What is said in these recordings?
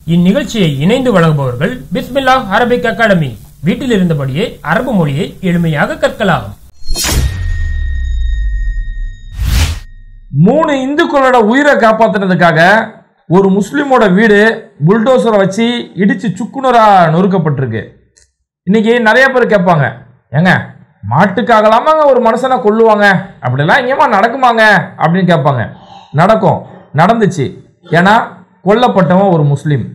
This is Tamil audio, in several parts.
இந்நிகழ்ச்சியை இணைந்து வழங்குபவர்கள் பிஸ்மில்லா அரபிக் அகாடமி வீட்டில் இருந்தபடியே அரபு மொழியை எளிமையாக கற்கலாம் மூணு இந்துக்களோட உயிரை காப்பாத்துறதுக்காக ஒரு முஸ்லிமோட வீடு புல்டோசரை வச்சு இடிச்சு சுக்குநூறா நொறுக்கப்பட்டிருக்கு இன்னைக்கு நிறைய பேர் கேட்பாங்க ஏங்க மாட்டுக்காகலாமாங்க ஒரு மனுஷனை கொல்லுவாங்க அப்படிலாம் எங்கேயுமா நடக்குமாங்க அப்படின்னு கேட்பாங்க நடக்கும் நடந்துச்சு ஏன்னா கொல்லப்பட்டவன் ஒரு முஸ்லீம்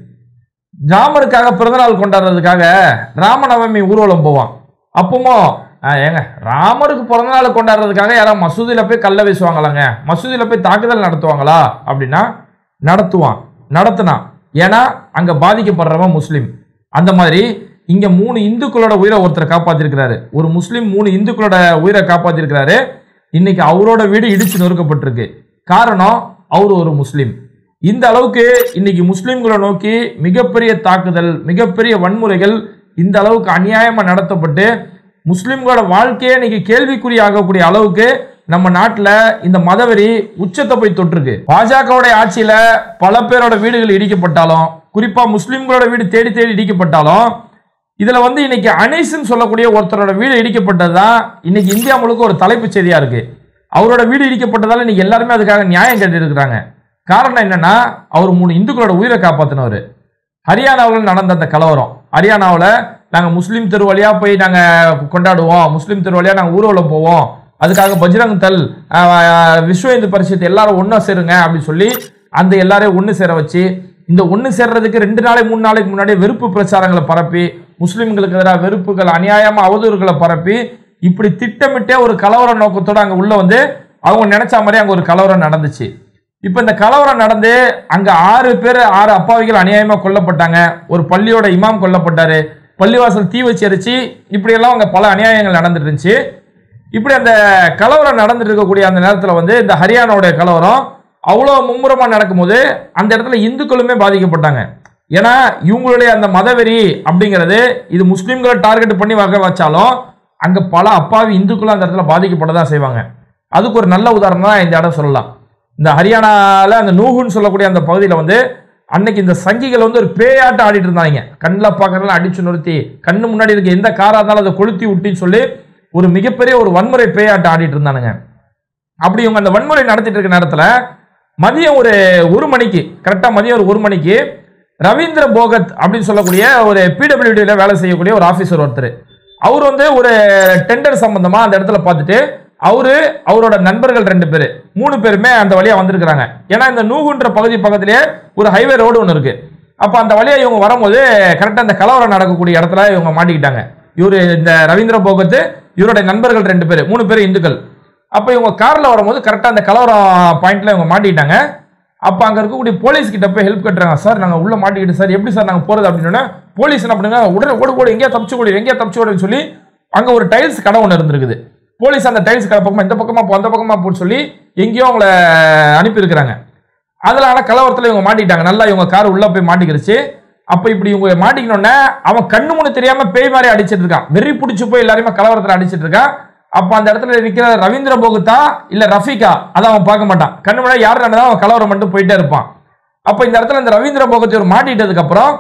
ராமருக்காக பிறந்தநாள் கொண்டாடுறதுக்காக ராமநவமி ஊர்வலம் போவான் அப்பமோ ஆ, ஏங்க ராமருக்கு பிறந்தநாள் கொண்டாடுறதுக்காக யாராவது மசூதியில் போய் கல்ல வீசுவாங்களாங்க மசூதியில் போய் தாக்குதல் நடத்துவாங்களா அப்படின்னா நடத்துவான் நடத்தினான் ஏன்னா அங்கே பாதிக்கப்படுறவன் முஸ்லீம் அந்த மாதிரி இங்கே மூணு இந்துக்களோட உயிரை ஒருத்தர் காப்பாற்றிருக்கிறாரு ஒரு முஸ்லீம் மூணு இந்துக்களோட உயிரை காப்பாற்றிருக்கிறாரு இன்னைக்கு அவரோட வீடு இடிச்சு நொறுக்கப்பட்டிருக்கு காரணம் அவர் ஒரு முஸ்லீம் இந்த அளவுக்கு இன்னைக்கு முஸ்லிம்களை நோக்கி மிகப்பெரிய தாக்குதல் மிகப்பெரிய வன்முறைகள் இந்த அளவுக்கு அநியாயமா நடத்தப்பட்டு முஸ்லிம்களோட வாழ்க்கையே இன்னைக்கு கேள்விக்குறி ஆகக்கூடிய அளவுக்கு நம்ம நாட்டுல இந்த மதவெறி உச்சத்தை போய் தொட்டிருக்கு பாஜகவுடைய ஆட்சியில பல பேரோட வீடுகள் இடிக்கப்பட்டாலும் குறிப்பா முஸ்லிம்களோட வீடு தேடி தேடி இடிக்கப்பட்டாலும் இதுல வந்து இன்னைக்கு அனீஸ்ன்னு சொல்லக்கூடிய ஒருத்தரோட வீடு இடிக்கப்பட்டதுதான் இன்னைக்கு இந்தியா முழுக்க ஒரு தலைப்புச் செய்தியா இருக்கு அவரோட வீடு இடிக்கப்பட்டதால இன்னைக்கு எல்லாருமே அதுக்காக நியாயம் கேட்டு இருக்கிறாங்க காரணம் என்னன்னா அவர் மூணு இந்துக்களோட உயிரை காப்பாத்தினவர் ஹரியானாவில் நடந்த அந்த கலவரம் ஹரியானாவில் நாங்கள் முஸ்லீம் தெரு வழியா போய் நாங்கள் கொண்டாடுவோம் முஸ்லீம் தெரு வழியா நாங்கள் ஊர்வலம் போவோம் அதுக்காக பஜ்ரங் தல் ஆஹ், விஸ்வ இந்து பரிஷத் எல்லாரும் ஒன்றா சேருங்க அப்படின்னு சொல்லி அந்த எல்லாரையும் ஒன்று சேர வச்சு இந்த ஒன்று சேர்றதுக்கு ரெண்டு நாளை மூணு நாளைக்கு முன்னாடி வெறுப்பு பிரச்சாரங்களை பரப்பி முஸ்லிம்களுக்கு எதிராக வெறுப்புகள் அநியாயமா அவதூறுகளை பரப்பி இப்படி திட்டமிட்டே ஒரு கலவர நோக்கத்தோட அங்கே உள்ள வந்து அவங்க நினைச்ச மாதிரி அங்கே ஒரு கலவரம் நடந்துச்சு இப்போ இந்த கலவரம் நடந்து அங்க ஆறு பேர் ஆறு அப்பாவிகள் அநியாயமா கொல்லப்பட்டாங்க ஒரு பள்ளியோட இமாம் கொல்லப்பட்டாரு பள்ளிவாசல் தீ வச்சு எரிச்சு இப்படியெல்லாம் அங்க பல அநியாயங்கள் நடந்துட்டு இருந்துச்சு இப்படி அந்த கலவரம் நடந்துட்டு இருக்கக்கூடிய அந்த நேரத்துல வந்து இந்த ஹரியானாவுடைய கலவரம் அவ்வளோ மும்முரமா நடக்கும்போது அந்த இடத்துல இந்துக்களுமே பாதிக்கப்பட்டாங்க ஏன்னா இவங்களுடைய அந்த மதவெறி அப்படிங்கிறது இது முஸ்லீம்களை டார்கெட் பண்ணி வகை வச்சாலும் அங்க பல அப்பாவி இந்துக்களும் அந்த இடத்துல பாதிக்கப்படதான் செய்வாங்க அதுக்கு ஒரு நல்ல உதாரணம் தான் இந்த இடம் சொல்லலாம் இந்த ஹரியானால அந்த நூகுன்னு சொல்லக்கூடிய அந்த பகுதியில் வந்து அன்னைக்கு இந்த சங்கிகள் வந்து ஒரு பேயாட்டம் ஆடிட்டு இருந்தாங்க கண்ணில் பார்க்கறதெல்லாம் அடிச்சு நிறுத்தி கண்ணு முன்னாடி இருக்க எந்த காராக இருந்தாலும் அதை கொளுத்தி விட்டின்னு சொல்லி ஒரு மிகப்பெரிய ஒரு வன்முறை பேயாட்டம் ஆடிட்டு இருந்தானுங்க அப்படி இவங்க அந்த வன்முறை நடத்திட்டு இருக்க நேரத்தில் மதியம் ஒரு ஒரு மணிக்கு கரெக்டாக மதியம் ஒரு ஒரு மணிக்கு ரவீந்திர போகத் அப்படின்னு சொல்லக்கூடிய ஒரு பிடபிள்யூடியில் வேலை செய்யக்கூடிய ஒரு ஆஃபீஸர் ஒருத்தர் அவர் வந்து ஒரு டெண்டர் சம்பந்தமா அந்த இடத்துல பார்த்துட்டு அவரு அவரோட நண்பர்கள் ரெண்டு பேர் மூணு பேருமே அந்த வழியா வந்திருக்கிறாங்க ஏன்னா இந்த நூகுன்ற பகுதி பக்கத்திலேயே ஒரு ஹைவே ரோடு ஒன்று இருக்கு அப்போ அந்த வழியா இவங்க வரும்போது கரெக்டாக அந்த கலவரம் நடக்கக்கூடிய இடத்துல இவங்க மாட்டிக்கிட்டாங்க இவரு இந்த ரவீந்திர போகத்து இவருடைய நண்பர்கள் ரெண்டு பேர் மூணு பேர் இந்துக்கள் அப்போ இவங்க காரில் வரும்போது கரெக்டாக அந்த கலவரம் பாயிண்ட்ல இவங்க மாட்டிக்கிட்டாங்க அப்போ அங்கே இருக்கக்கூடிய போலீஸ் கிட்ட போய் ஹெல்ப் கட்டுறாங்க சார் நாங்கள் உள்ள மாட்டிக்கிட்டு சார் எப்படி சார் நாங்கள் போகிறது அப்படின்னு போலீஸ் என்ன பண்ணுங்க உடனே ஓடு ஓடு எங்கேயா தப்பிச்சு ஓடு எங்கேயா தப்பிச்சு ஓடுன்னு சொல்லி அங்கே ஒரு டைல்ஸ் கடை ஒன்று இருந்திருக்குது போலீஸ் அந்த டைல்ஸ் கடை பக்கமா இந்த பக்கமா போ அந்த பக்கமா போன்னு சொல்லி எங்கேயோ அவங்கள அனுப்பியிருக்கிறாங்க அதில் ஆனால் கலவரத்தில் இவங்க மாட்டிக்கிட்டாங்க நல்லா இவங்க கார் உள்ளே போய் மாட்டிக்கிருச்சு அப்போ இப்படி இவங்க மாட்டிக்கணுன்னே அவன் கண்ணு முன்னு தெரியாம பேய் மாதிரி அடிச்சிட்டு இருக்கான் வெறி பிடிச்சி போய் எல்லாருமே கலவரத்தில் அடிச்சிட்டு இருக்கான் அப்போ அந்த இடத்துல இருக்கிற ரவீந்திர போகுத்தா இல்ல ரஃபிகா அதை அவன் பார்க்க மாட்டான் கண்ணு முன்னாடி யார் நடந்தா அவன் கலவரம் மட்டும் போயிட்டே இருப்பான் அப்போ இந்த இடத்துல இந்த ரவீந்திர போகத்தை ஒரு மாட்டிட்டதுக்கு அப்புறம்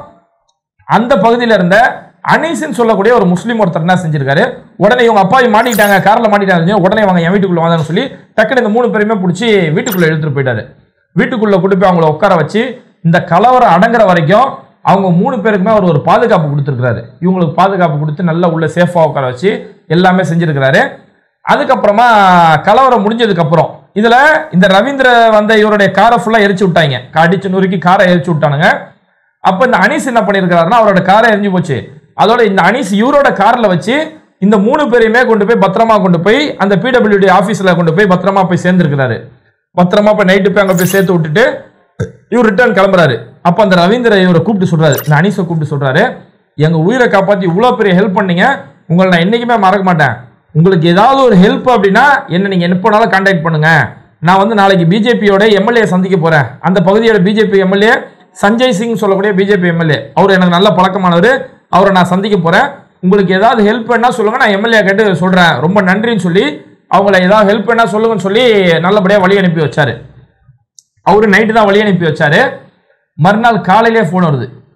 அந்த பகுதியில இருந்த அனீஸ்ன்னு சொல்லக்கூடிய ஒரு முஸ்லீம் ஒருத்தர் என்ன செஞ்சிருக்காரு உடனே இவங்க அப்பாவி மாட்டிட்டாங்க கார்ல மாட்டிட்டாங்க உடனே அவங்க என் வீட்டுக்குள்ள வாங்கன்னு சொல்லி டக்குனு இந்த மூணு பேருமே பிடிச்சி வீட்டுக்குள்ள எடுத்துட்டு போயிட்டாரு வீட்டுக்குள்ள கூட்டு போய் அவங்கள உட்கார வச்சு இந்த கலவரம் அடங்குற வரைக்கும் அவங்க மூணு பேருக்குமே அவர் ஒரு பாதுகாப்பு கொடுத்துருக்காரு இவங்களுக்கு பாதுகாப்பு கொடுத்து நல்லா உள்ள சேஃபா உட்கார வச்சு எல்லாமே செஞ்சிருக்கிறாரு அதுக்கப்புறமா கலவரம் முடிஞ்சதுக்கு அப்புறம் இதுல இந்த ரவீந்திர வந்த இவருடைய காரை ஃபுல்லா எரிச்சு விட்டாங்க அடிச்சு நொறுக்கி காரை எரிச்சு விட்டானுங்க அப்ப இந்த அனீஸ் என்ன பண்ணியிருக்கிறாருன்னா அவரோட காரை எரிஞ்சு போச்சு அதோட இந்த அனீஸ் இவரோட கார்ல வச்சு இந்த மூணு பேரையுமே கொண்டு போய் பத்திரமா கொண்டு போய் அந்த பிடபிள்யூடி ஆபீஸ்ல கொண்டு போய் பத்திரமா போய் சேர்ந்திருக்கிறாரு பத்திரமா போய் நைட்டு போய் அங்க போய் சேர்த்து விட்டுட்டு இவர் ரிட்டர்ன் கிளம்புறாரு அப்ப அந்த ரவீந்திர இவரை கூப்பிட்டு சொல்றாரு இந்த அனீஸை கூப்பிட்டு சொல்றாரு எங்க உயிரை காப்பாத்தி இவ்வளவு பெரிய ஹெல்ப் பண்ணீங்க உங்களை நான் என்னைக்குமே மறக்க மாட்டேன் உங்களுக்கு ஏதாவது ஒரு ஹெல்ப் அப்படின்னா என்ன நீங்க எப்போனாலும் கான்டாக்ட் பண்ணுங்க நான் வந்து நாளைக்கு பிஜேபியோட எம்எல்ஏ சந்திக்க போறேன் அந்த பகுதியோட பிஜேபி எம்எல்ஏ சஞ்சய் சிங் சொல்லக்கூடிய பிஜேபி எம்எல்ஏ அவர் எனக்கு நல்ல பழக்கமானவர் அவரை நான் சந்திக்க போறேன் உங்களுக்கு ஏதாவது ஹெல்ப் வேணா சொல்லுங்க நான் எம்எல்ஏ கேட்டு சொல்றேன் ரொம்ப நன்றின்னு சொல்லி அவங்கள ஏதாவது ஹெல்ப் வேணா சொல்லுங்கன்னு சொல்லி நல்லபடியா வழி அனுப்பி வச்சாரு அவரு நைட்டு தான் வழி அனுப்பி வச்சாரு மறுநாள் காலையிலே ஃபோன் வருது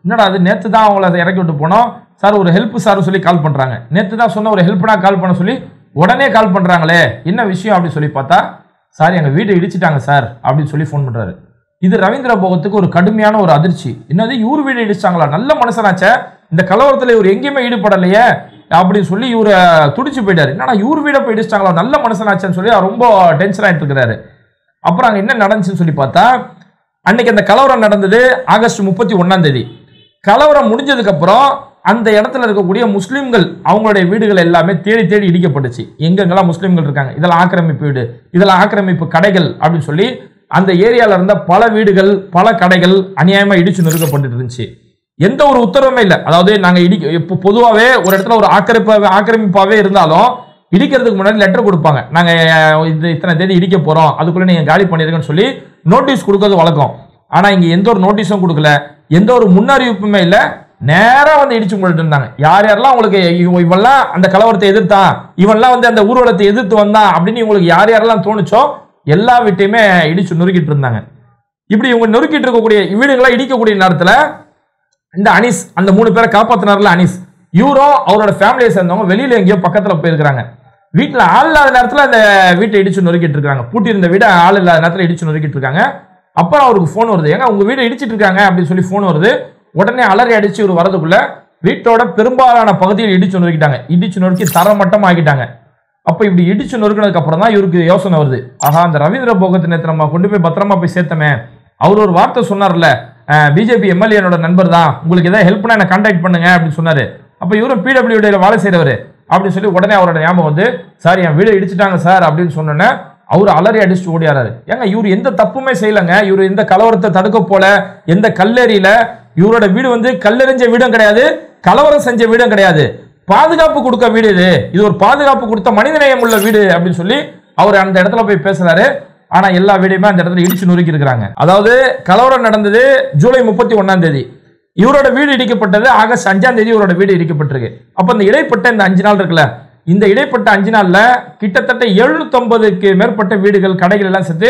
என்னடா அது நேற்று தான் அவங்கள அதை இறக்கி விட்டு போனோம் சார் ஒரு ஹெல்ப் சார் சொல்லி கால் பண்ணுறாங்க நேற்று தான் சொன்ன ஒரு ஹெல்ப்னா கால் பண்ண சொல்லி உடனே கால் பண்ணுறாங்களே என்ன விஷயம் அப்படின்னு சொல்லி பார்த்தா சார் எங்கள் வீட்டை இடிச்சிட்டாங்க சார் அப்படின்னு சொல்லி ஃபோன் பண்ணுறாரு இது ரவீந்திர போகத்துக்கு ஒரு கடுமையான ஒரு அதிர்ச்சி என்னது இவர் வீடு இடிச்சாங்களா நல்ல மனுஷனாச்சே இந்த கலவரத்தில் இவர் எங்கேயுமே ஈடுபடலையே அப்படின்னு சொல்லி இவர் துடிச்சு போயிட்டாரு என்னடா இவர் வீடை போய் இடிச்சிட்டாங்களா நல்ல மனுஷனாச்சேன்னு சொல்லி அவர் ரொம்ப டென்ஷன் ஆயிட்டு இருக்கிறாரு அப்புறம் அங்கே என்ன நடந்துச்சுன்னு சொல்லி பார்த்தா அன்னைக்கு அந்த கலவரம் நடந்தது ஆகஸ்ட் முப்பத்தி ஒன்னாம் தேதி கலவரம் முடிஞ்சதுக்கு அப்புறம் அந்த இடத்துல இருக்கக்கூடிய முஸ்லிம்கள் அவங்களுடைய வீடுகள் எல்லாமே தேடி தேடி இடிக்கப்பட்டுச்சு எங்கெங்கெல்லாம் முஸ்லிம்கள் இருக்காங்க இதெல்லாம் ஆக்கிரமிப்பு வீடு இதெல்லாம் ஆக்கிரமிப்பு கடைகள் அப்படின்னு சொல்லி அந்த ஏரியால இருந்த பல வீடுகள் பல கடைகள் அநியாயமா இடிச்சு நொறுக்கப்பட்டு இருந்துச்சு எந்த ஒரு உத்தரவுமே இல்லை அதாவது நாங்க இடிக்க இப்போ பொதுவாகவே ஒரு இடத்துல ஒரு ஆக்கிரமிப்பாவே ஆக்கிரமிப்பாவே இருந்தாலும் இடிக்கிறதுக்கு முன்னாடி லெட்டர் கொடுப்பாங்க நாங்க அஹ், இது இத்தனை தேதி இடிக்க போறோம் அதுக்குள்ள நீங்க காலி பண்ணிருங்கன்னு சொல்லி நோட்டீஸ் கொடுக்கறது வழக்கம் ஆனா இங்க எந்த ஒரு நோட்டீஸும் கொடுக்கல எந்த ஒரு முன்னறிவிப்புமே இல்ல நேரா வந்து இடிச்சு போட்டுட்டு இருந்தாங்க யார் யாரெல்லாம் உங்களுக்கு இவ- இவன்லாம் அந்த கலவரத்தை எதிர்த்தான் இவன்லாம் வந்து அந்த ஊர்வலத்தை எதிர்த்து வந்தான் அப்படின்னு உங்களுக்கு யார் யாரெல்லாம் தோணுச்சோ எல்லா வீட்டையுமே இடிச்சு நொறுக்கிட்டு இருந்தாங்க இப்படி இவங்க நொறுக்கிட்டு இருக்கக்கூடிய வீடுகளை இடிக்கக்கூடிய நேரத்துல இந்த அனீஸ் அந்த மூணு பேரை காப்பாத்தினார்ல அனீஸ் இவரும் அவரோட ஃபேமிலியை சேர்ந்தவங்க வெளியில எங்கேயோ பக்கத்துல போயிருக்காங்க வீட்டுல ஆள் இல்லாத நேரத்துல அந்த வீட்டை இடிச்சு நொறுக்கிட்டு இருக்காங்க பூட்டி இருந்த வீடை ஆள் இல்லாத நேரத்துல இடிச்சு நொறுக்கிட்டு இருக்காங்க அப்புறம் அவருக்கு ஃபோன் வருது ஏங்க உங்க வீடை இடிச்சிட்டு இருக்காங்க அப்படின்னு சொல்லி ஃபோன் வருது உடனே அலறி அடிச்சு இவர் வரதுக்குள்ள வீட்டோட பெரும்பாலான பகுதியில் இடிச்சு நொறுக்கிட்டாங்க இடிச்சு நொறுக்கி தரமட்டம் ஆக்கிட்டாங்க அப்ப இப்படி இடிச்சு நொறுக்கினதுக்கு அப்புறம் தான் இவருக்கு யோசனை வருது ஆஹா அந்த ரவீந்திர போகத்தை நேற்று நம்ம கொண்டு போய் பத்திரமா போய் சேர்த்தமே அவர் ஒரு வார்த்தை சொன்னார்ல பிஜேபி எம்எல்ஏ என்னோட நண்பர் தான் உங்களுக்கு ஏதாவது ஹெல்ப்னா என்ன கான்டாக்ட் பண்ணுங்க அப்படின்னு சொன்னாரு அப்ப இவரும் பிடபிள்யூடியில வேலை செய்றவர் அப்படின்னு சொல்லி உடனே அவரோட ஞாபகம் வந்து சார் என் வீடு இடிச்சிட்டாங்க சார் அப்படின்னு சொன்னோன்னே அவர் அலறி அடிச்சுட்டு ஓடியாராரு ஏங்க இவர் எந்த தப்புமே செய்யலங்க இவர் எந்த கலவரத்தை தடுக்க போல எந்த கல்லெறியில இவரோட வீடு வந்து கல்லெறிஞ்ச வீடும் கிடையாது கலவரம் செஞ்ச வீடும் கிடையாது பாதுகாப்பு கொடுக்க வீடு இது இது ஒரு பாதுகாப்பு கொடுத்த மனிதநேயம் உள்ள வீடு அப்படின்னு சொல்லி அவர் அந்த இடத்துல போய் பேசுறாரு ஆனா எல்லா வீடையுமே அந்த இடத்துல இடிச்சு நொறுக்கி இருக்கிறாங்க அதாவது கலவரம் நடந்தது ஜூலை முப்பத்தி ஒன்னாம் தேதி இவரோட வீடு இடிக்கப்பட்டது ஆகஸ்ட் அஞ்சாம் தேதி இவரோட வீடு இடிக்கப்பட்டிருக்கு அப்ப இந்த இடைப்பட்ட இந்த அஞ்சு நாள் இருக்குல்ல இந்த இடைப்பட்ட அஞ்சு நாள்ல கிட்டத்தட்ட 750க்கு மேற்பட்ட வீடுகள் கடைகள் எல்லாம் சேர்த்து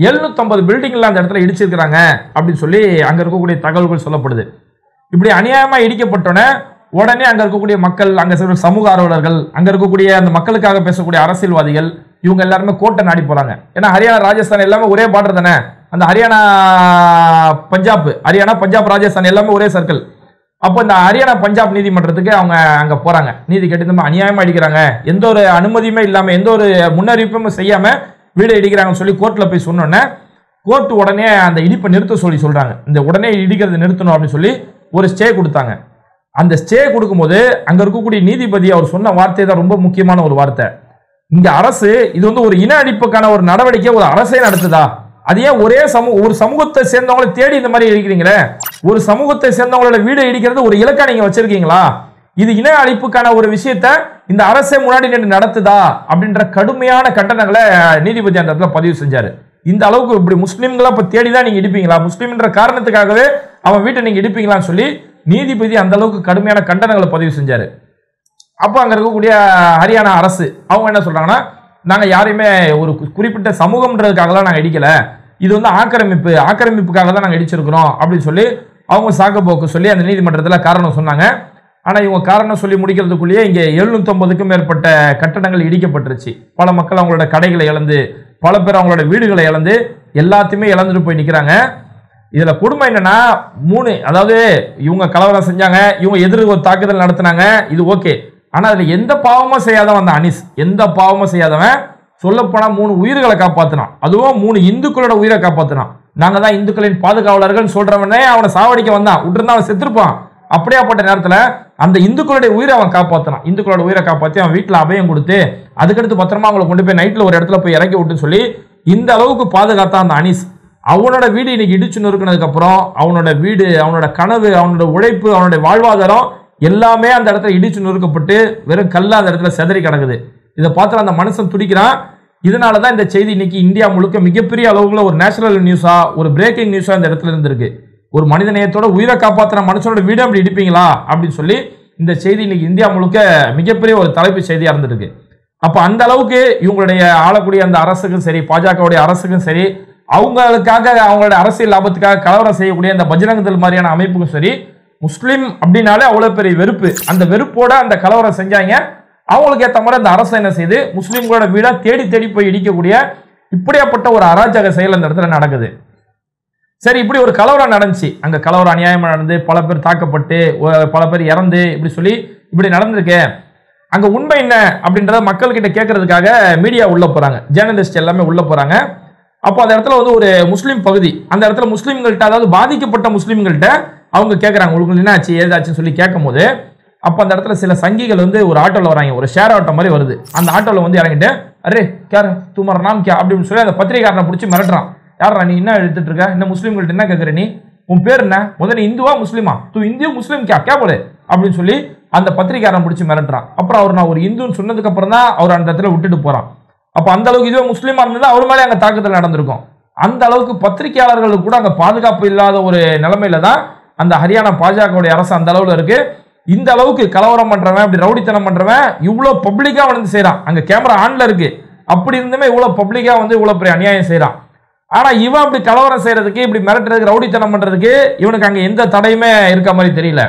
750 பில்டிங்ல அந்த இடத்துல இடிச்சிருக்கிறாங்க அப்படின்னு சொல்லி அங்க இருக்கக்கூடிய தகவல்கள் சொல்லப்படுது இப்படி அநியாயமா இடிக்கப்பட்டோன்னே உடனே அங்க இருக்கக்கூடிய மக்கள் அங்க இருக்கிற சமூக ஆர்வலர்கள் அங்க இருக்கக்கூடிய அந்த மக்களுக்காக பேசக்கூடிய அரசியல்வாதிகள் இவங்க எல்லாருமே கோட்டை நாடி போறாங்க ஏன்னா ஹரியானா ராஜஸ்தான் எல்லாமே ஒரே பார்டர் தானே அந்த ஹரியானா பஞ்சாப் ஹரியானா பஞ்சாப் ராஜஸ்தான் எல்லாமே ஒரே சர்க்கிள் அப்போ இந்த ஹரியானா பஞ்சாப் நீதிமன்றத்துக்கு அவங்க அங்க போறாங்க நீதி கேட்டு இந்த மாதிரி அநியாயமா அடிக்கிறாங்க எந்த ஒரு அனுமதியுமே இல்லாம எந்த ஒரு முன்னறிவிப்பும் செய்யாம வீடு இடிக்கிறாங்கன்னு சொல்லி கோர்ட்ல போய் சொன்னோன்னே கோர்ட் உடனே அந்த இடிப்பை நிறுத்த சொல்லி சொல்றாங்க இந்த உடனே இடிக்கிறதை நிறுத்தணும் அப்படின்னு சொல்லி ஒரு ஸ்டே கொடுத்தாங்க அந்த ஸ்டே கொடுக்கும்போது அங்க இருக்கக்கூடிய நீதிபதி அவர் சொன்ன வார்த்தை தான் ரொம்ப முக்கியமான ஒரு வார்த்தை இங்க அரசு இது வந்து ஒரு இன அழிப்புக்கான ஒரு நடவடிக்கை ஒரு அரசே நடத்துதா அது ஏன் ஒரே சமூக ஒரு சமூகத்தை சேர்ந்தவங்களை தேடி இந்த மாதிரி இருக்கிறீங்களே ஒரு சமூகத்தை சேர்ந்தவங்களோட வீடு இடிக்கிறது ஒரு இலக்கா நீங்க வச்சிருக்கீங்களா இது இன அழிப்புக்கான ஒரு விஷயத்த இந்த அரசே முன்னாடி நின்று நடத்துதா அப்படின்ற கடுமையான கண்டனங்களை நீதிபதி அந்த இடத்துல பதிவு செஞ்சாரு இந்த அளவுக்கு இப்படி முஸ்லீம்களை இப்ப தேடி தான் நீங்க இடிப்பீங்களா முஸ்லீம்ன்ற காரணத்துக்காகவே அவன் வீட்டை நீங்க இடிப்பீங்களான்னு சொல்லி நீதிபதி அந்த அளவுக்கு கடுமையான கண்டனங்களை பதிவு செஞ்சாரு அப்போ அங்க இருக்கக்கூடிய ஹரியானா அரசு அவங்க என்ன சொல்றாங்கன்னா நாங்க யாரையுமே ஒரு கு- குறிப்பிட்ட சமூகம்ன்றதுக்காகலாம் நாங்க இடிக்கல இது வந்து ஆக்கிரமிப்பு ஆக்கிரமிப்புக்காக தான் நாங்க இடிச்சிருக்கிறோம் அப்படின்னு சொல்லி அவங்க சாக்கப்போக்கு சொல்லி அந்த நீதிமன்றத்தில் காரணம் சொன்னாங்க ஆனா இவங்க காரணம் சொல்லி முடிக்கிறதுக்குள்ளேயே இங்க 750க்கும் மேற்பட்ட கட்டடங்கள் இடிக்கப்பட்டுருச்சு பல மக்கள் அவங்களோட கடைகளை இழந்து பல பேர் அவங்களோட வீடுகளை இழந்து எல்லாத்தையுமே இழந்துட்டு போய் நிக்கிறாங்க இதுல கொடுமை என்னன்னா மூணு அதாவது இவங்க கலவரம் செஞ்சாங்க இவங்க எதிர் ஒரு தாக்குதல் நடத்துனாங்க இது ஓகே ஆனா அதுல எந்த பாவமும் செய்யாதவன் அந்த அனிஸ் எந்த பாவமும் செய்யாதவன் சொல்லப்போனா மூணு உயிர்களை காப்பாத்தினான் அதுவும் மூணு இந்துக்களோட உயிரை காப்பாத்தினான் நாங்க தான் இந்துக்களின் பாதுகாவலர்கள் சொல்றவனே அவனை சாவடிக்க வந்தான் விட்டுருந்தா அவன் செத்துருப்பான் அப்படியாப்பட்ட நேரத்துல அந்த இந்துக்களுடைய உயிரை அவன் காப்பாத்தினான் இந்துக்களோட உயிரை காப்பாத்தி அவன் வீட்டுல அபயம் கொடுத்து அதுக்கடுத்து பத்திரமா அவங்களை கொண்டு போய் நைட்ல ஒரு இடத்துல போய் இறக்கி விட்டுன்னு சொல்லி இந்த அளவுக்கு பாதுகாத்தான் அந்த அனீஸ் அவனோட வீடு இன்னைக்கு இடிச்சு நொறுக்கினதுக்கு அப்புறம் அவனோட வீடு அவனோட கனவு அவனோட உழைப்பு அவனுடைய வாழ்வாதாரம் எல்லாமே அந்த இடத்துல இடிச்சு நொறுக்கப்பட்டு வெறும் கல்லா அந்த இடத்துல செதறி கிடக்குது இதை பார்த்து அந்த மனுஷன் துடிக்கிறான் இதனால தான் இந்த செய்தி இன்னைக்கு இந்தியா முழுக்க மிகப்பெரிய அளவுல ஒரு நேஷனல் நியூஸா ஒரு பிரேக்கிங் நியூஸா இந்த இடத்துல இருந்திருக்கு ஒரு மனிதநேயத்தோட உயிரை காப்பாத்துற மனுஷனோட வீடு அப்படி இடிப்பீங்களா அப்படின்னு சொல்லி இந்த செய்தி இன்னைக்கு இந்தியா முழுக்க மிகப்பெரிய ஒரு தலைப்பு செய்தியா இருந்திருக்கு அப்ப அந்த அளவுக்கு இவங்களுடைய ஆளக்கூடிய அந்த அரசுக்கும் சரி பாஜகவுடைய அரசுக்கும் சரி அவங்களுக்காக அவங்களுடைய அரசியல் லாபத்துக்காக கலவரம் செய்யக்கூடிய அந்த பஜ்ரங் தள் மாதிரியான அமைப்புக்கும் சரி முஸ்லீம் அப்படின்னாலே அவ்வளவு பெரிய வெறுப்பு அந்த வெறுப்போட அந்த கலவரம் செஞ்சாங்க அவங்களுக்கு ஏற்ற மாதிரி அந்த அரசு என்ன செய்யுது முஸ்லீம்களோட வீடை தேடி தேடி போய் இடிக்கக்கூடிய இப்படியாப்பட்ட ஒரு அராஜக செயல் அந்த இடத்துல நடக்குது சரி இப்படி ஒரு கலவரம் நடந்துச்சு அங்க கலவரம் அநியாயமா நடந்து பல பேர் தாக்கப்பட்டு ஒ- பல பேர் இறந்து இப்படி சொல்லி இப்படி நடந்திருக்கு அங்க உண்மை என்ன அப்படின்றத மக்கள் கிட்ட கேட்கறதுக்காக மீடியா உள்ள போறாங்க ஜேர்னலிஸ்ட் எல்லாமே உள்ள போறாங்க அப்போ அந்த இடத்துல வந்து ஒரு முஸ்லீம் பகுதி அந்த இடத்துல முஸ்லீம்கள்ட்ட அதாவது பாதிக்கப்பட்ட முஸ்லீம்கள்ட்ட அவங்க கேட்குறாங்க உங்களுக்கு என்ன ஆச்சு ஏதாச்சுன்னு சொல்லி கேட்கும்போது அப்போ அந்த இடத்துல சில சங்கிகள் வந்து ஒரு ஆட்டோவில் வராங்க ஒரு ஷேர் ஆட்டோ மாதிரி வருது அந்த ஆட்டோவில் வந்து இறங்கிட்டு அரே கேர் துமர் நாம் கே அப்படின்னு சொல்லி அந்த பத்திரிகாரனை பிடிச்சி மிரட்டுறான் யாரா நீ என்ன எடுத்துட்டு இருக்க என்ன முஸ்லீம்கள்ட்ட என்ன கேட்குற நீ உன் பேர் என்ன முதல்ல இந்துவா முஸ்லீமா தூ இந்திய முஸ்லீம் கே கே போல அப்படின்னு சொல்லி அந்த பத்திரிகாரன் பிடிச்சி மிரட்டுறான் அப்புறம் அவர் நான் ஒரு இந்துன்னு சொன்னதுக்கு அப்புறம் தான் அவர் அந்த இடத்துல விட்டுட்டு போறான் அப்போ அந்த அளவுக்கு இதுவே முஸ்லீமா இருந்தது அவர் மேலே அங்கே தாக்குதல் நடந்திருக்கும் அந்த அளவுக்கு பத்திரிகையாளர்களுக்கு கூட அங்கே பாதுகாப்பு இல்லாத ஒரு நிலைமையில தான் அந்த ஹரியானா பாஜகவுடைய அரசு அந்த அளவுல இருக்கு இந்த அளவுக்கு கலவரம் பண்றவன் இப்படி ரவுடித்தனம் பண்றவன் இவ்வளோ பப்ளிக்கா வந்து செய்றான் அங்க கேமரா ஆன்ல இருக்கு அப்படி இருந்துமே இவ்வளோ பப்ளிக்கா வந்து இவ்வளோ பெரிய அநியாயம் செய்றான் ஆனா இவன் அப்படி கலவரம் செய்யறதுக்கு இப்படி மிரட்டுறதுக்கு ரவுடித்தனம் பண்றதுக்கு இவனுக்கு அங்க எந்த தடையுமே இருக்க மாதிரி தெரியல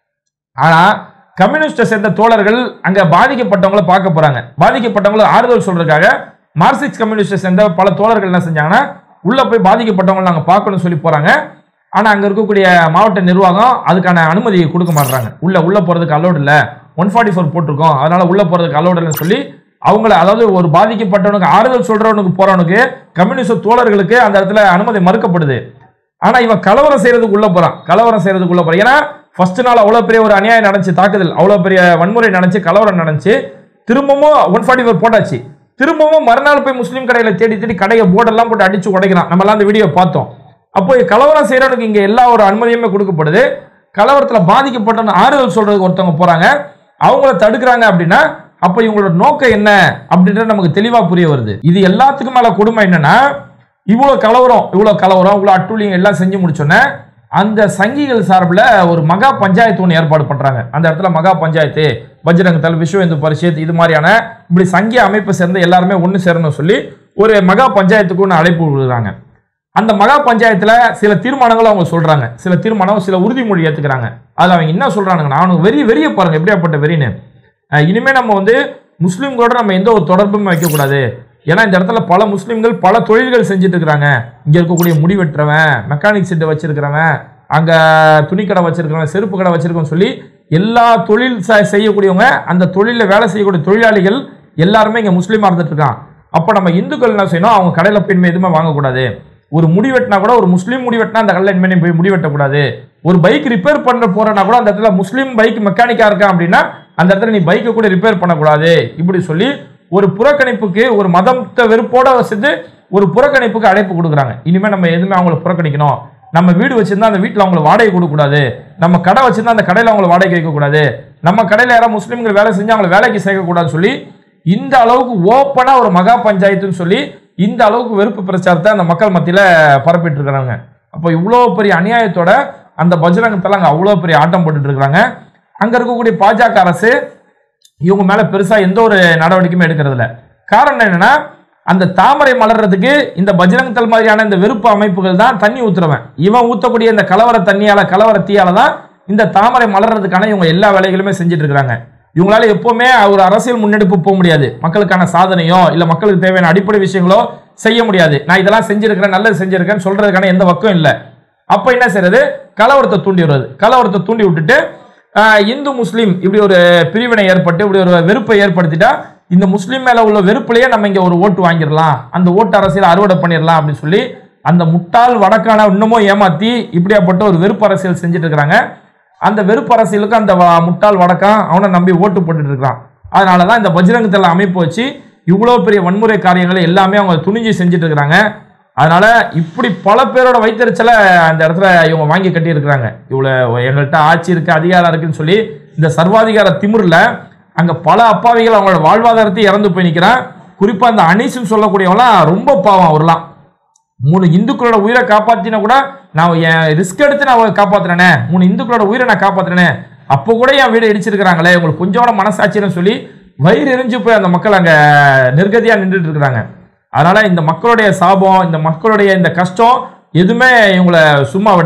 ஆனா கம்யூனிஸ்டை சேர்ந்த தோழர்கள் அங்க பாதிக்கப்பட்டவங்களை பார்க்க போறாங்க பாதிக்கப்பட்டவங்களை ஆறுதல் சொல்றதுக்காக மார்க்சிஸ்ட் கம்யூனிஸ்டை சேர்ந்த பல தோழர்கள் என்ன செஞ்சாங்கன்னா உள்ள போய் பாதிக்கப்பட்டவங்களை நாங்க பார்க்கணும்னு சொல்லி போறாங்க ஆனா அங்க இருக்கக்கூடிய மாவட்ட நிர்வாகம் அதுக்கான அனுமதி கொடுக்க மாட்டாங்க உள்ள உள்ள போறதுக்கு அலோடு இல்ல ஒன் ஃபார்ட்டி ஃபோர் போட்டிருக்கோம் அதனால உள்ள போறதுக்கு அலோடு இல்லைன்னு சொல்லி அவங்கள அதாவது ஒரு பாதிக்கப்பட்டவனுக்கு ஆறுதல் சொல்றவனுக்கு போறவனுக்கு கம்யூனிஸ்ட் தோழர்களுக்கு அந்த இடத்துல அனுமதி மறுக்கப்படுது ஆனா இவன் கலவரம் செய்யறதுக்கு உள்ள போறான் கலவரம் செய்யறதுக்கு உள்ள போறான் ஏன்னா ஃபர்ஸ்ட் நாள் அவ்வளவு பெரிய ஒரு அநியாயம் நடந்துச்சு தாக்குதல் அவ்வளவு பெரிய வன்முறை நடந்துச்சு கலவரம் நடந்துச்சு திரும்பவும் ஒன் ஃபார்ட்டி ஃபோர் போட்டாச்சு திரும்பவும் மறுநாள் போய் முஸ்லீம் கடையில தேடி தேடி கடையை போர்டெல்லாம் போட்டு அடிச்சு உடைக்கிறான் நம்ம எல்லாம் அந்த வீடியோ பார்த்தோம் அப்போ கலவரம் செய்யறவனுக்கு இங்க எல்லா ஒரு அனுமதியுமே கொடுக்கப்படுது கலவரத்துல பாதிக்கப்பட்ட ஆறுதல் சொல்றதுக்கு ஒருத்தவங்க போறாங்க அவங்கள தடுக்கிறாங்க அப்படின்னா அப்ப இவங்களோட நோக்கம் என்ன அப்படின்றது நமக்கு தெளிவா புரிய வருது இது எல்லாத்துக்கும் மேல கொடுமை என்னன்னா இவ்வளவு கலவரம் இவ்வளவு கலவரம் இவ்வளவு அட்டுழியம் எல்லாம் செஞ்சு முடிச்சோன்னே அந்த சங்கிகள் சார்பில் ஒரு மகா பஞ்சாயத்து ஒன்று ஏற்பாடு பண்றாங்க அந்த இடத்துல மகா பஞ்சாயத்து பஜ்ரங் தள் விஸ்வ இந்து பரிஷத் இது மாதிரியான இப்படி சங்கிய அமைப்பை சேர்ந்த எல்லாருமே ஒன்று சேரணும் சொல்லி ஒரு மகா பஞ்சாயத்துக்கு ஒன்று அழைப்பு விடுறாங்க அந்த மகா பஞ்சாயத்துல சில தீர்மானங்களும் அவங்க சொல்றாங்க சில தீர்மானம் சில உறுதிமொழி ஏத்துக்கிறாங்க அதுல அவங்க என்ன சொல்றானுங்கன்னா அவனுக்கு வெறி வெறிய பாருங்க எப்படியாப்பட்ட வெறின்னு அஹ் இனிமே நம்ம வந்து முஸ்லீம்களோட நம்ம எந்த ஒரு தொடர்புமே வைக்கக்கூடாது ஏன்னா இந்த இடத்துல பல முஸ்லீம்கள் பல தொழில்கள் செஞ்சுட்டு இருக்கிறாங்க இங்க இருக்கக்கூடிய முடி வெட்டுறவன் மெக்கானிக் செட்டு வச்சிருக்கிறவன் அங்க துணிக்கடை வச்சிருக்கிறவன் செருப்பு கடை வச்சிருக்கவன் சொல்லி எல்லா தொழில் செ- செய்யக்கூடியவங்க அந்த தொழிலில் வேலை செய்யக்கூடிய தொழிலாளிகள் எல்லாருமே இங்க முஸ்லீமா இருந்துட்டு இருக்கான் அப்ப நம்ம இந்துக்கள் என்ன செய்யணும் அவங்க கடையில போய் இனிமே எதுவுமே வாங்கக்கூடாது ஒரு முடி வெட்டினா கூட ஒரு முஸ்லீம் முடி வெட்டினா அந்த கடையில் இனிமே நீ போய் முடி வெட்டக்கூடாது ஒரு பைக் ரிப்பேர் பண்ண போறனா கூட அந்த இடத்துல முஸ்லீம் பைக் மெக்கானிக்கா இருக்கான் அப்படின்னா அந்த இடத்துல நீ பைக்கை கூட ரிப்பேர் பண்ணக்கூடாது இப்படி சொல்லி ஒரு புறக்கணிப்புக்கு ஒரு மதத்தை வெறுப்போட வச்சுட்டு ஒரு புறக்கணிப்புக்கு அழைப்பு கொடுக்குறாங்க இனிமே நம்ம எதுவுமே அவங்கள புறக்கணிக்கணும் நம்ம வீடு வச்சிருந்தா அந்த வீட்டில் அவங்கள வாடகை கொடுக்கக்கூடாது நம்ம கடை வச்சிருந்தா அந்த கடையில் அவங்கள வாடகை வைக்கக்கூடாது நம்ம கடையில் யாராவது முஸ்லீம்கள் வேலை செஞ்சு அவங்கள வேலைக்கு சேர்க்கக்கூடாதுன்னு சொல்லி இந்த அளவுக்கு ஓப்பனா ஒரு மகா பஞ்சாயத்துன்னு சொல்லி இந்த அளவுக்கு வெறுப்பு பிரச்சாரத்தை அந்த மக்கள் மத்தியில பரப்பிட்டு இருக்கிறாங்க அப்போ இவ்வளோ பெரிய அநியாயத்தோட அந்த பஜ்ரங்கத்தில் அங்கே அவ்வளோ பெரிய ஆட்டம் போட்டுட்டு இருக்கிறாங்க அங்க இருக்கக்கூடிய பாஜக அரசு இவங்க மேல பெருசா எந்த ஒரு நடவடிக்கையுமே எடுக்கிறது இல்ல காரணம் என்னன்னா அந்த தாமரை மலர்றதுக்கு இந்த பஜ்ரங் தள் மாதிரியான இந்த வெறுப்பு அமைப்புகள் தான் தண்ணி ஊத்துறவன் இவன் ஊத்தக்கூடிய இந்த கலவர தண்ணியால கலவர தீயால தான் இந்த தாமரை மலர்றதுக்கான இவங்க எல்லா வேலைகளுமே செஞ்சுட்டு இருக்காங்க இவங்களால எப்பவுமே ஒரு அரசியல் முன்னெடுப்பு போக முடியாது மக்களுக்கான சாதனையோ இல்ல மக்களுக்கு தேவையான அடிப்படை விஷயங்களோ செய்ய முடியாது நான் இதெல்லாம் செஞ்சிருக்கிறேன் நல்லது செஞ்சிருக்கேன்னு சொல்றதுக்கான எந்த வக்கம் இல்லை அப்ப என்ன செய்யறது கலவரத்தை தூண்டி விடுறது கலவரத்தை தூண்டி விட்டுட்டு ஆஹ், இந்து முஸ்லீம் இப்படி ஒரு பிரிவினை ஏற்பட்டு இப்படி ஒரு வெறுப்பை ஏற்படுத்திட்டா இந்த முஸ்லீம் மேல உள்ள வெறுப்புலயே நம்ம இங்க ஒரு ஓட்டு வாங்கிடலாம் அந்த ஓட்டு அரசியல் அறுவடை பண்ணிடலாம் அப்படின்னு சொல்லி அந்த முட்டாள் வடக்கான இன்னமும் ஏமாத்தி இப்படியாப்பட்ட ஒரு வெறுப்பு அரசியல் செஞ்சுட்டு இருக்கிறாங்க அந்த வெறுப்பு அரசியலுக்கு அந்த வ- முட்டாள் வடக்கான் அவனை நம்பி ஓட்டு போட்டுட்டு இருக்கிறான் அதனால தான் இந்த பஜ்ரங்கத்தில் அமைப்பு வச்சு இவ்வளோ பெரிய வன்முறை காரியங்களை எல்லாமே அவங்க துணிஞ்சு செஞ்சுட்டு இருக்கிறாங்க அதனால இப்படி பல பேரோட வைத்தறிச்சலை அந்த இடத்துல இவங்க வாங்கி கட்டி இருக்கிறாங்க இவ்வளோ எங்கள்கிட்ட ஆட்சி இருக்கு அதிகாரம் இருக்குன்னு சொல்லி இந்த சர்வாதிகார திமிரில் அங்கே பல அப்பாவிகள் அவங்களோட வாழ்வாதாரத்தை இறந்து போய் நிற்கிறான் குறிப்பாக அந்த அனீஸ்னு சொல்லக்கூடியவங்களாம் ரொம்ப பாவம் அவர்லாம் மூணு இந்துக்களோட உயிரை காப்பாத்தினா கூட நான் என் ரிஸ்க் எடுத்து நான் காப்பாத்துறேனே மூணு இந்துக்களோட உயிரை நான் காப்பாத்துறேனே அப்போ கூட என் வீடு இடிச்சிருக்கிறாங்களே உங்களுக்கு கொஞ்சம் கூட மனசாட்சின்னு சொல்லி வயிறு எரிஞ்சு போய் அந்த மக்கள் அங்க நிர்கதியா நின்றுட்டு இருக்கிறாங்க அதனால இந்த மக்களுடைய சாபம் இந்த மக்களுடைய இந்த கஷ்டம் எதுவுமே இவங்களை சும்மா விடாது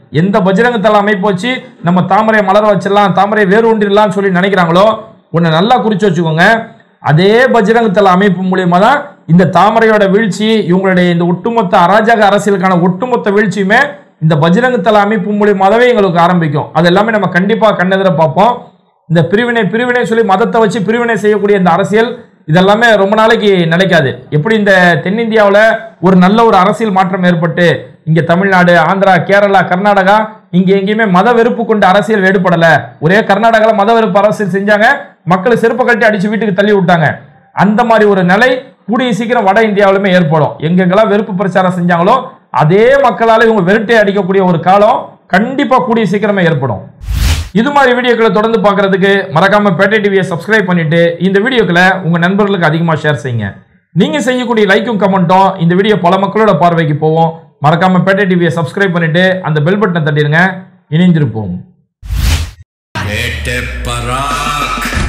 எந்த பஜ்ரங்க தள அமைப்பு வச்சு நம்ம தாமரை மலர வச்சிடலாம் தாமரை வேறு ஒன்றிடலாம்னு சொல்லி நினைக்கிறாங்களோ ஒன்று நல்லா குறிச்சு வச்சுக்கோங்க அதே பஜ்ரங்க தள அமைப்பு மூலியமா தான் இந்த தாமரையோட வீழ்ச்சி இவங்களுடைய இந்த ஒட்டுமொத்த அராஜக அரசியலுக்கான ஒட்டுமொத்த வீழ்ச்சியுமே இந்த பஜ்ரங்க தள அமைப்பு மூலியமாகவே எங்களுக்கு ஆரம்பிக்கும் அது எல்லாமே நம்ம கண்டிப்பாக கண்ணெதிர பார்ப்போம் இந்த பிரிவினை பிரிவினை சொல்லி மதத்தை வச்சு பிரிவினை செய்யக்கூடிய இந்த அரசியல் இதெல்லாமே ரொம்ப நாளைக்கு நிலைக்காது எப்படி இந்த தென்னிந்தியாவில் ஒரு நல்ல ஒரு அரசியல் மாற்றம் ஏற்பட்டு இங்க தமிழ்நாடு ஆந்திரா கேரளா கர்நாடகா இங்க எங்கேயுமே மத வெறுப்பு கொண்ட அரசியல் வேறுபடல ஒரே கர்நாடகால மத வெறுப்பு அரசியல் செஞ்சாங்க மக்களை செருப்பு கட்டி அடிச்சு வீட்டுக்கு தள்ளி விட்டாங்க அந்த மாதிரி ஒரு நிலை கூடிய சீக்கிரம் வட இந்தியாவிலுமே ஏற்படும் எங்கெங்கெல்லாம் வெறுப்பு பிரச்சாரம் செஞ்சாங்களோ அதே மக்களால இவங்க வெறுட்டை அடிக்கக்கூடிய ஒரு காலம் கண்டிப்பா கூடிய சீக்கிரமே ஏற்படும் இது மாதிரி வீடியோக்களை தொடர்ந்து பார்க்கறதுக்கு மறக்காம பேட்டை டிவியை சப்ஸ்கிரைப் பண்ணிட்டு இந்த வீடியோக்களை உங்க நண்பர்களுக்கு அதிகமா ஷேர் செய்யுங்க நீங்க செய்யக்கூடிய லைக்கும் கமெண்ட்டும் இந்த வீடியோ பல மக்களோட பார்வைக்கு போவோம் மறக்காம பேட்டை டிவியை சப்ஸ்கிரைப் பண்ணிட்டு அந்த பெல் பட்டனை தட்டிடுங்க இணைந்திருப்போம் வேட்டை பராக்